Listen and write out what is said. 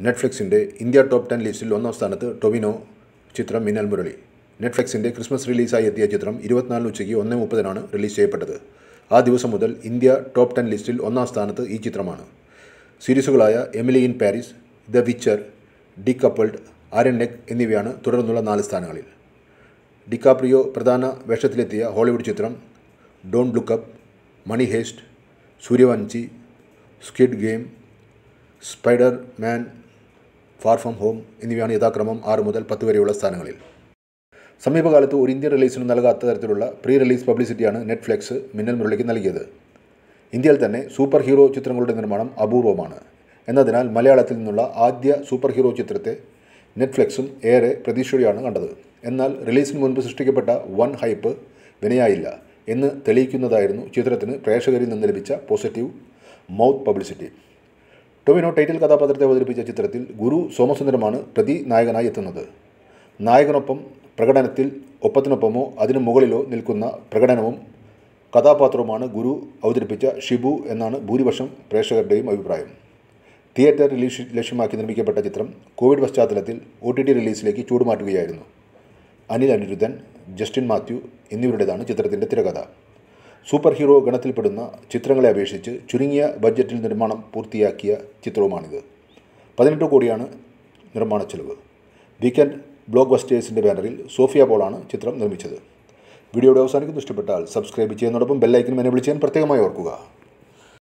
നെറ്റ്ഫ്ലിക്സിൻ്റെ India top ten ലിസ്റ്റിൽ ഒന്നാം സ്ഥാനത്ത് ടൊവിനോ ചിത്രം മിന്നൽ മുരളി നെറ്റ്ഫ്ലിക്സിൻ്റെ ക്രിസ്മസ് റിലീസായി എത്തിയ ചിത്രം ഇരുപത്തിനാലിന് ഉച്ചയ്ക്ക് ഒന്ന് മുപ്പതിനാണ് റിലീസ് ചെയ്യപ്പെട്ടത് ആ ദിവസം മുതൽ ഇന്ത്യ ടോപ്പ് ടെൻ ലിസ്റ്റിൽ ഒന്നാം സ്ഥാനത്ത് ഈ ചിത്രമാണ് സീരീസുകളായ Emily in Paris the witcher decoupled Aranyak എന്നിവയാണ് തുടർന്നുള്ള നാല് സ്ഥാനങ്ങളിൽ ഡിക്കാപ്രിയോ പ്രധാന വേഷത്തിലെത്തിയ ഹോളിവുഡ് ചിത്രം don't look up money heist Sooryavanshi squid game spider man far from home എന്നിവയാണ് യഥാക്രമം ആറ് മുതൽ പത്ത് വരെയുള്ള സ്ഥാനങ്ങളിൽ സമീപകാലത്ത് ഒരു ഇന്ത്യൻ റിലീസിന് നൽകാത്ത തരത്തിലുള്ള പ്രീ റിലീസ് പബ്ലിസിറ്റിയാണ് നെറ്റ്ഫ്ലിക്സ് മിന്നൽ മുരളിക്ക് നൽകിയത് ഇന്ത്യയിൽ തന്നെ സൂപ്പർ ഹീറോ ചിത്രങ്ങളുടെ നിർമ്മാണം അപൂർവമാണ് എന്നതിനാൽ മലയാളത്തിൽ നിന്നുള്ള ആദ്യ സൂപ്പർ ഹീറോ ചിത്രത്തെ നെറ്റ്ഫ്ലിക്സും ഏറെ പ്രതീക്ഷയോടെയാണ് കണ്ടത് എന്നാൽ റിലീസിന് മുൻപ് സൃഷ്ടിക്കപ്പെട്ട വൻ ഹൈപ്പ് വിനയായില്ല എന്ന് തെളിയിക്കുന്നതായിരുന്നു ചിത്രത്തിന് പ്രേക്ഷകരിൽ നിന്ന് ലഭിച്ച positive mouth publicity Tovino title കഥാപാത്രത്തെ അവതരിപ്പിച്ച ചിത്രത്തിൽ ഗുരു സോമസുന്ദരമാണ് പ്രതി നായകനായി എത്തുന്നത് നായകനൊപ്പം പ്രകടനത്തിൽ ഒപ്പത്തിനൊപ്പമോ അതിനു മുകളിലോ നിൽക്കുന്ന പ്രകടനവും കഥാപാത്രവുമാണ് ഗുരു അവതരിപ്പിച്ച ഷിബു എന്നാണ് ഭൂരിപക്ഷം പ്രേക്ഷകരുടെയും അഭിപ്രായം തിയേറ്റർ റിലീസ് ലക്ഷ്യമാക്കി നിർമ്മിക്കപ്പെട്ട ചിത്രം കോവിഡ് പശ്ചാത്തലത്തിൽ ഒ ടി ടി റിലീസിലേക്ക് ചൂടുമാറ്റുകയായിരുന്നു അനിൽ അനിരുദ്ധൻ ജസ്റ്റിൻ മാത്യു എന്നിവരുടേതാണ് ചിത്രത്തിൻ്റെ തിരകഥ സൂപ്പർ ഹീറോ ഗണത്തിൽപ്പെടുന്ന ചിത്രങ്ങളെ അപേക്ഷിച്ച് ചുരുങ്ങിയ ബഡ്ജറ്റിൽ നിർമ്മാണം പൂർത്തിയാക്കിയ ചിത്രവുമാണിത് പതിനെട്ട് കോടിയാണ് നിർമ്മാണ ചെലവ് വീക്കെൻഡ് ബ്ലോക്ക് ബസ്റ്റേഴ്സിൻ്റെ ബാനറിൽ സോഫിയ പോളാണ് ചിത്രം നിർമ്മിച്ചത് വീഡിയോയുടെ അവസാനിക്കുന്നു ഇഷ്ടപ്പെട്ടാൽ സബ്സ്ക്രൈബ് ചെയ്യുന്നതോടൊപ്പം ബെല്ലൈക്കനും എന്നെ വിളിച്ചാൻ പ്രത്യേകമായി ഓർക്കുക